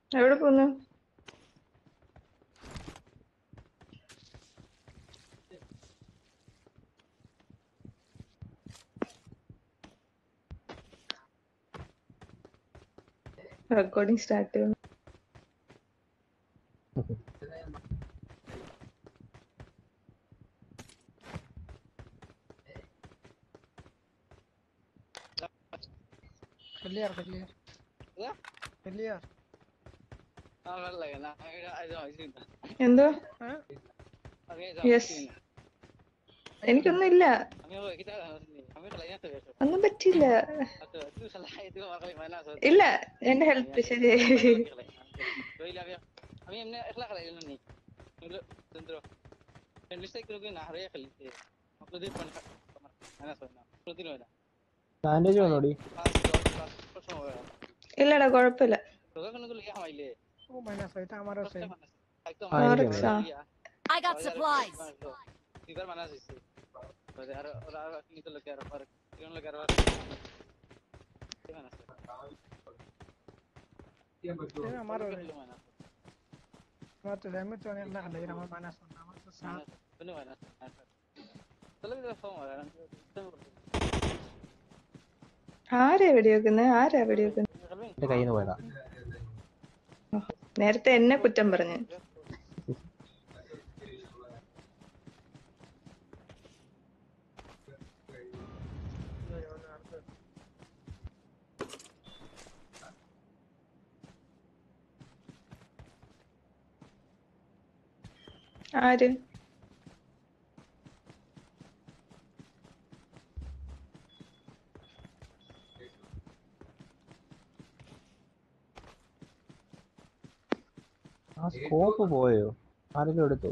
എവിടെ പോന്നു recording start ചെയ്യുന്നു Clear, clear. Yeah? Clear. Ah, vale, na, അത് ആവശ്യമില്ല. എന്തോ Huh? അത് Yes. ആവശ്യമില്ല. എനിക്കൊന്നുമില്ല Kami ba kita kami kalau ini tuh biasa. ഒന്നും പറ്റില്ല Atau itu salah itu makanya mana so. ഇല്ല എന്റെ ഹെൽത്ത് ശരിയായി Doi lah ya. Kami ini ikhlas kalau ini nih. Dulu tentro. Dan listrik itu nah hari ya kali. Aku dia pun mana so na. Aku dia mana. Bandage വേണോടി Ah, pas pas pas. ഇല്ലടാ കുഴപ്പമില്ല तो kan aku lihat mai le. Oh, minus itu amaro sih. Ah, ini Alex, ah. I got supplies. Tibar mana sih? Ada ada orang ini tuh lagi apa? Yang lagi apa? Gimana sih? Ini amaro sih. Mana? Amaro tuh demi tuh yang nak lagi ramai minus one. Amaro tuh sah. Benar mana? Kalau kita phone orang ആരാ വെടിവെക്കുന്നത് ആരാ വെടിവെക്കുന്നത് എന്റെ കയ്യിൽ നിന്ന് പോയതാ നേരത്തെ എന്നെ കുറ്റം പറഞ്ഞു ആര് ആ സ്കോപ്പ് പോയോ ആരെങ്കിലും എടുത്തോ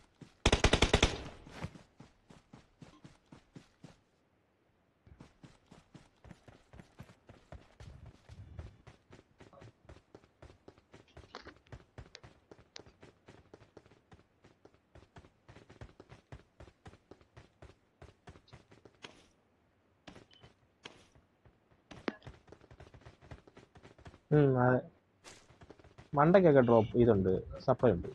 ഉം അതെ മണ്ടയ്ക്കൊക്കെ ഡ്രോപ്പ് ഇതുണ്ട് സപ്ലൈ ഉണ്ട്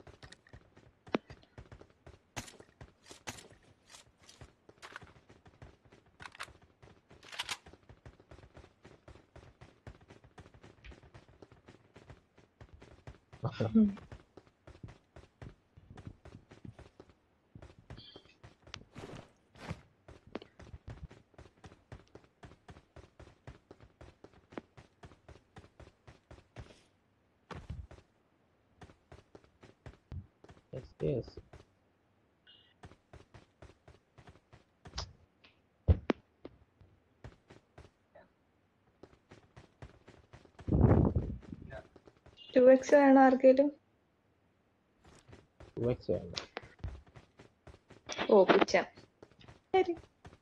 Yes, yes. ടു എക്സ് വേണോ ആർക്കേലും UX വേണ്ട ഓ പുച്ഛം ശരി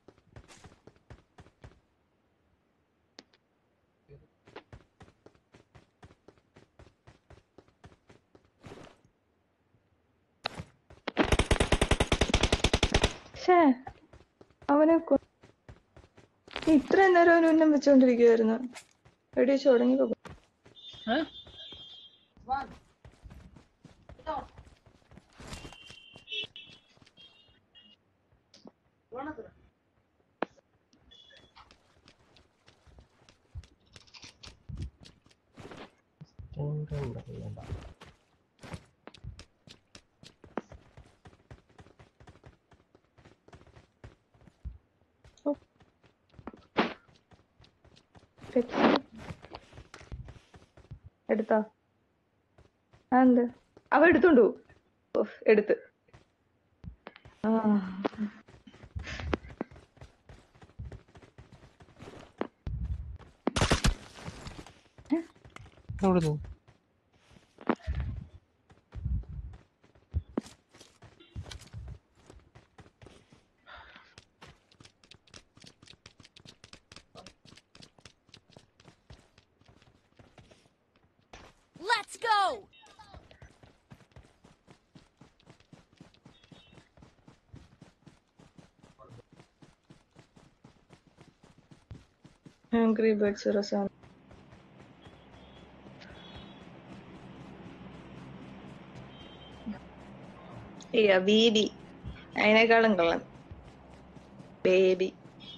ശ്ശേ, അവനെ കൊ- നീ ഇത്രയും നേരം അവന് ഉന്നം വെച്ചോണ്ടിരിക്കുവായിരുന്നു എടി തുടങ്ങിയപ്പോ Huh? വേണ്ട എടുത്തോ ആ എന്ത് അവ എടുത്തോണ്ടു ഓഫ് എടുത്ത് ആ എവിടുന്നു Let's go! Angry Birds Rosan. ഇയ്യ ബീബി അതിനേക്കാളും കള്ളൻ ബേബി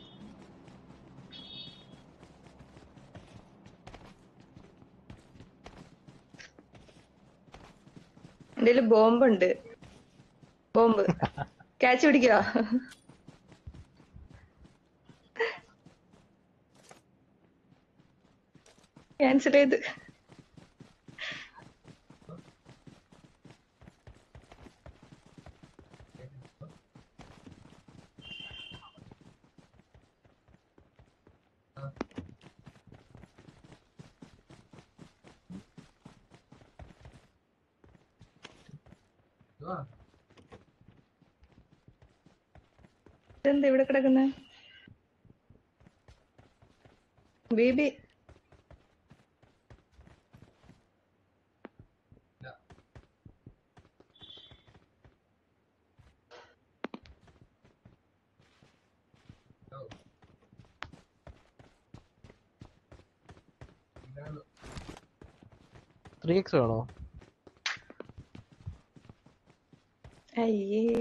എന്റെ ബോംബുണ്ട് ബോംബ് ക്യാച്ച് പിടിക്കോ ക്യാൻസൽ ചെയ്ത് ഇതെന്താ ഇവിടെ കിടക്കുന്ന ബേബി ത്രീ എക്സ് വേണോ അയ്യേ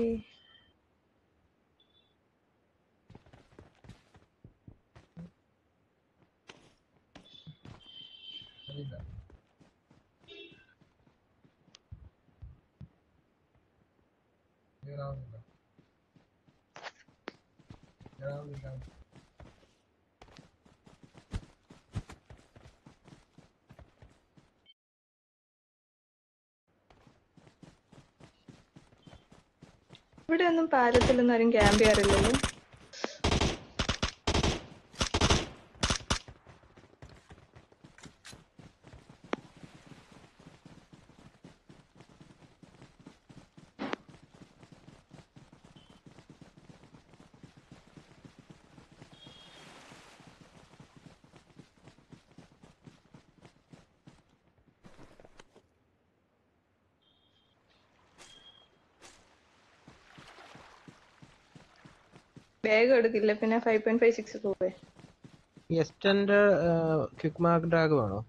ഇവിടെ ഒന്നും പാലത്തിലൊന്നും ആരും ക്യാമ്പ് ചെയ്യാറില്ലല്ലോ ബാഗ് എടുക്കില്ല പിന്നെ ഫൈവ് പോയിന്റ് ഫൈവ് സിക്സ് പോവേ എസ്റ്റന്റെ ക്വിക്ക് മാർക്ക് ഡ്രാഗ് വേണോ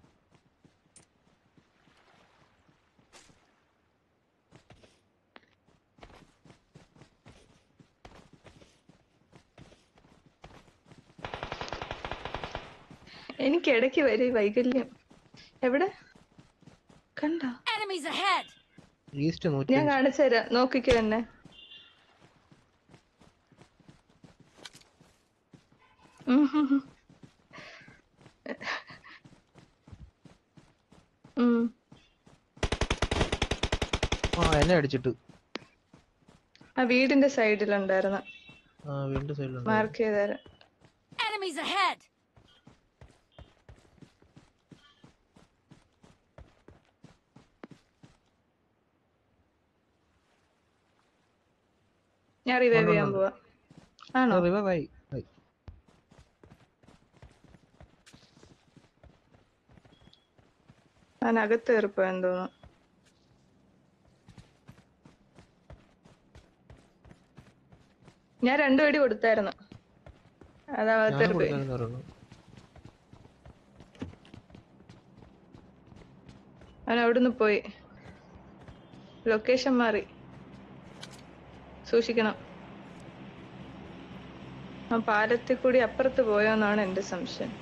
എനിക്ക് ഇടയ്ക്ക് വരും ഈ വൈകല്യം എവിടെ കണ്ട Enemies ahead! ഈസ്റ്റ് നൂറ്റി ഞാൻ കാണിച്ചു തരാം നോക്കിക്കോ എന്നെ ഉം ഹും ഹും. ഉം. ആ എന്നെ അടിച്ചിട്ട് ആ വീടിന്റെ സൈഡിലുണ്ടായിരുന്നു ആ വീണ്ടും സൈഡിലുണ്ട് മാർക്ക് ചെയ്തേരാം Enemies ahead! ഞാൻ റിവൈവ് ഉണ്ട്, ചെയ്യാൻ ഉണ്ട്. പോവാ ആണോ റിവൈവ് ആയി ആയി. ഞാൻ അകത്ത് കയറിപ്പോയെന്ന് തോന്നുന്നു ഞാൻ രണ്ടു വെടി കൊടുത്തായിരുന്നു അത് അകത്ത് ഞാനും കയറിപ്പോയി കൊടുക്കാനെന്ന് പറയുന്നു അവൻ അവിടുന്ന് പോയി ലൊക്കേഷൻ മാറി സൂക്ഷിക്കണം ആ പാലത്തിൽ കൂടി അപ്പുറത്ത് പോയോന്നാണ് എന്റെ സംശയം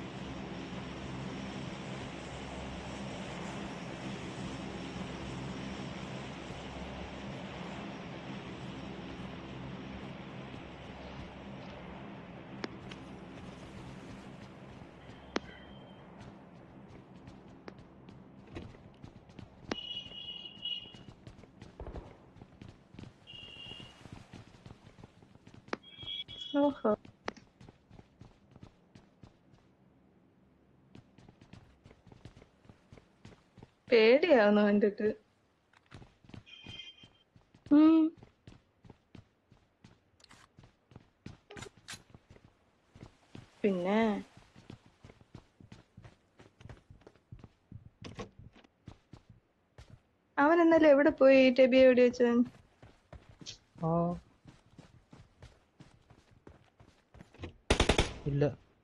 ഓഹോ പേടിയാവുന്നു കണ്ടിട്ട് ഉം പിന്നെ അവൻ ഇന്നലെ എവിടെ പോയി ടെബിയെ എവിടെ വെച്ചവൻ ആ ഇല്ല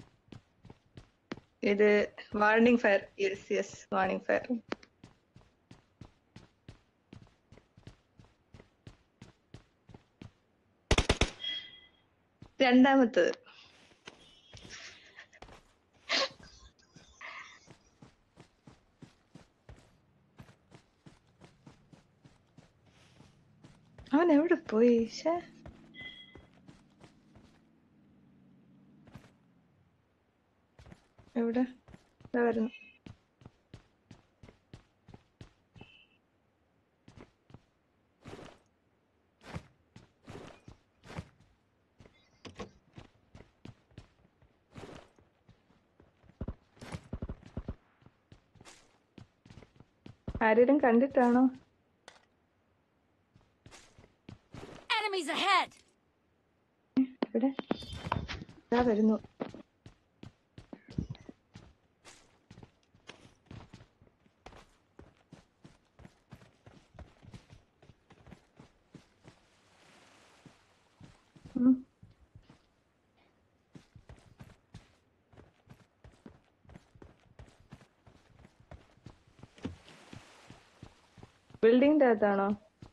ഇത് warning fire yes yes warning fire രണ്ടാമത്തത് അവൻ എവിടെ പോയി ശ്ശേ എവിടെ ഇതാ വരുന്നു ആരെങ്കിലും കണ്ടിട്ടാണോ Enemies ahead! ഇവിടെ ഇതാ വരുന്നു ഉം. ബിൽഡിങ്ങിന്റെ അകത്താണോ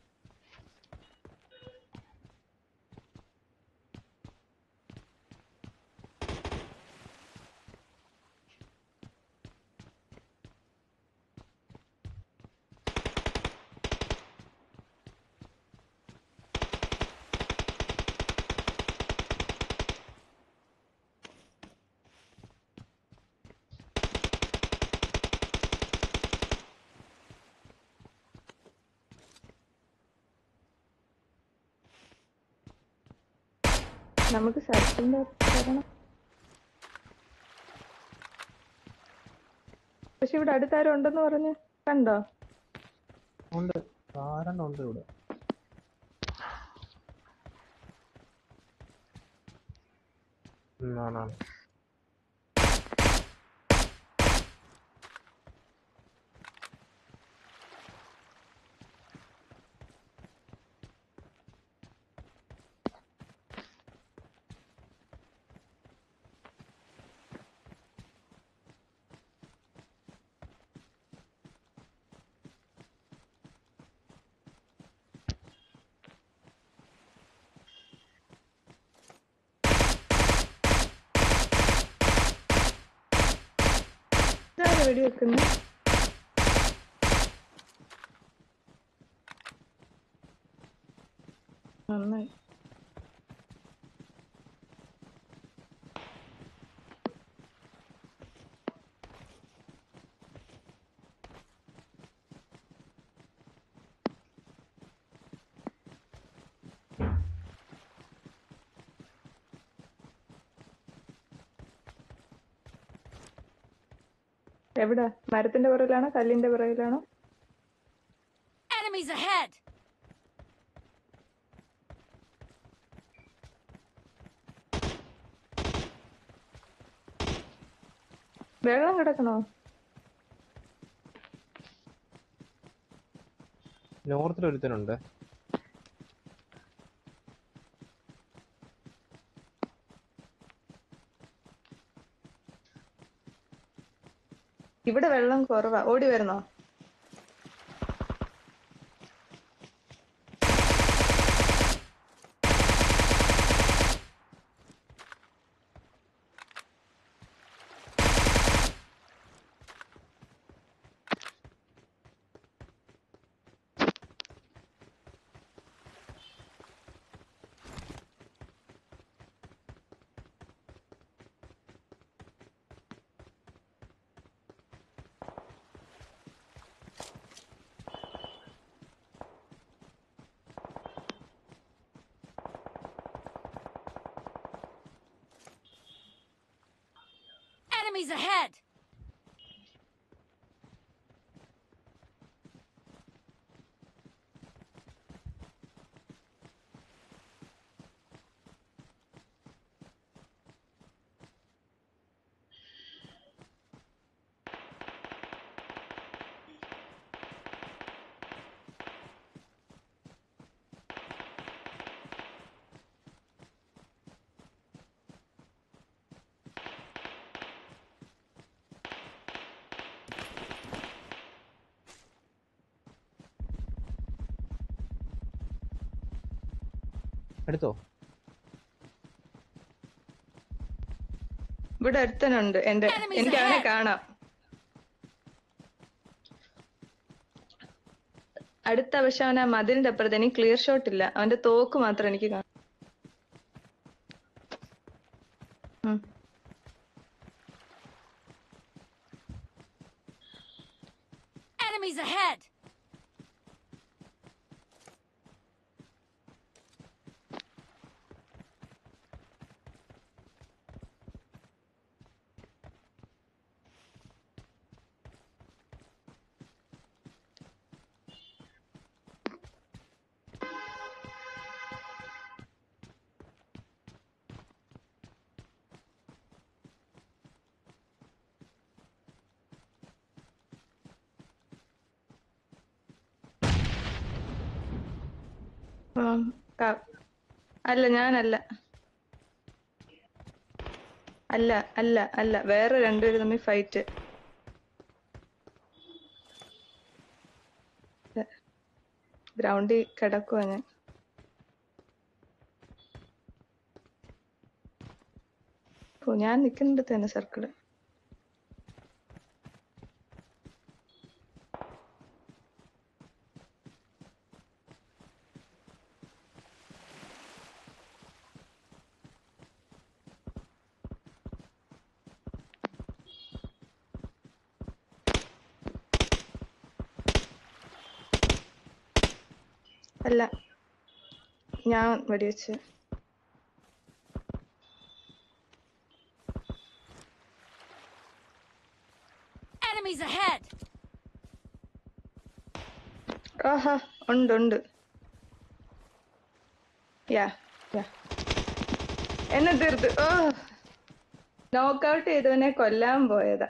നമുക്ക് സർക്കിളിന്റെ വരണം പക്ഷെ ഇവിടെ അടുത്താരും ഉണ്ടെന്ന് പറഞ്ഞ് കണ്ടോ ഉണ്ട് ആരെണ്ണം ഉണ്ട് ഇവിടെ ഉം, ആണാണ് ഇതാരാ വെടി വെക്കുന്നു നന്നായി എവിടെ മരത്തിന്റെ പുറകിലാണോ കല്ലിന്റെ പുറകിലാണോ Enemies ahead! വെള്ളം കിടക്കണോ നോർത്തിൽ ഒരുത്തനുണ്ട് ഇവിടെ വെള്ളം കുറവാ ഓടി വരുന്നോ Enemies ahead! എടുത്തോ ഇവിടെ ഒരുത്തനുണ്ട് എന്റെ Enemies എനിക്ക് അവനെ ahead. കാണാം അടുത്ത പക്ഷെ അവൻ ആ മതിലിന്റെ അപ്പുറത്ത് എനിക്ക് ക്ലിയർ ഷോട്ട് ഇല്ല അവന്റെ തോക്ക് മാത്രം എനിക്ക് കാണാം ഉം. Enemies ahead! ഉം. ക- അല്ല ഞാനല്ല അല്ല അല്ല അല്ല വേറെ രണ്ടുപേരും തമ്മിൽ ഫൈറ്റ് ഗ്രൗണ്ടിൽ കിടക്കുവാ ഞാൻ ഓ ഞാൻ നിക്കുന്നുണ്ട് തന്നെ സർക്കിള് അല്ല ഞാൻ വെടിവെച്ച് Enemies ahead! ആഹാ ഉണ്ട് ഉണ്ട് യാ യാ എന്നെ തീർത്ത് ഓ നോക്കൗട്ട് ചെയ്തവനെ കൊല്ലാൻ പോയതാ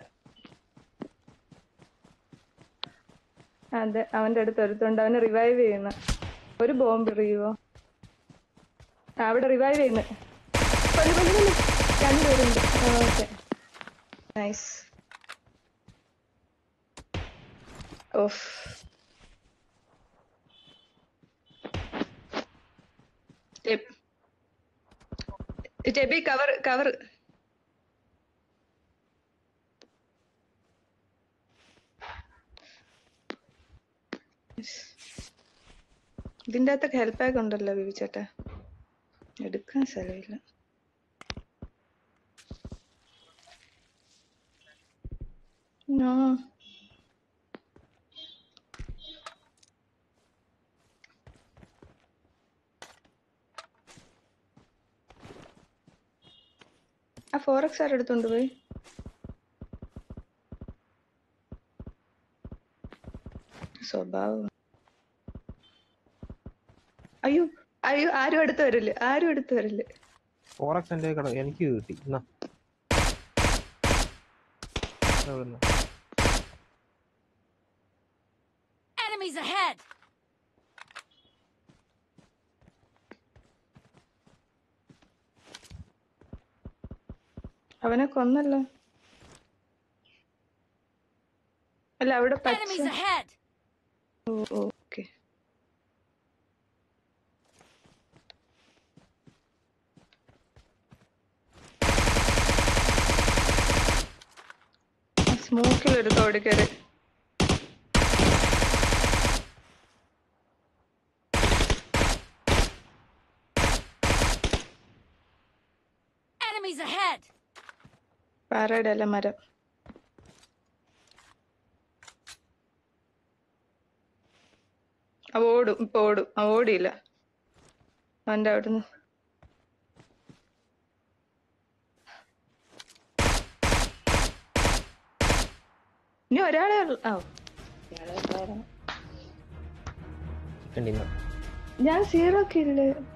അതെ അവന്റെ അടുത്ത് ഒരുത്തുണ്ട് അവനെ റിവൈവ് ചെയ്യുന്ന ഒരു ബോംബ് റിവോ അവിടെ റിവൈവ് ചെയ്യുന്നു കൊല്ലു കൊല്ലു കൊല്ലു രണ്ടുപേരുണ്ട് ഓക്കെ നൈസ് ഓഫ് ടെബി കവർ കവർ ഇതിന്റെ അകത്തൊക്കെ ഹെൽപ്പ് ബാഗ് ഉണ്ടല്ലോ ബിബി ചേട്ടാ എടുക്കാൻ സ്ഥലമില്ല നോ ആ ഫോറക്സ് ആർ എടുത്തോണ്ട് പോയി സ്വഭാവം അയ്യോ അയ്യോ ആരും അടുത്ത് വരില്ല ആരും അടുത്ത് വരില്ല ഫോറക്സ് എന്റെ കട എനിക്ക് കിട്ടി എന്നാ എവിടുന്ന്? Enemies ahead! അവനെ കൊന്നല്ലോ അല്ല അവിടെ പച്ച Enemies ahead! ഓക്കെ സ്മോക്കിൽ ഒരു തോടി കയറി Enemies ahead! പാറയുടെ അല്ല മരം അവ ഓടും ഇപ്പൊ ഓടും അവ ഓടിയില്ല അവന്റെ അവിടുന്ന് ഇനി ഒരാളെ ഉള്ളു ഓ ഇയാളെ വേറെ. ചിക്കൻ ഡിന്നർ ഞാൻ സീറോ കില്ല്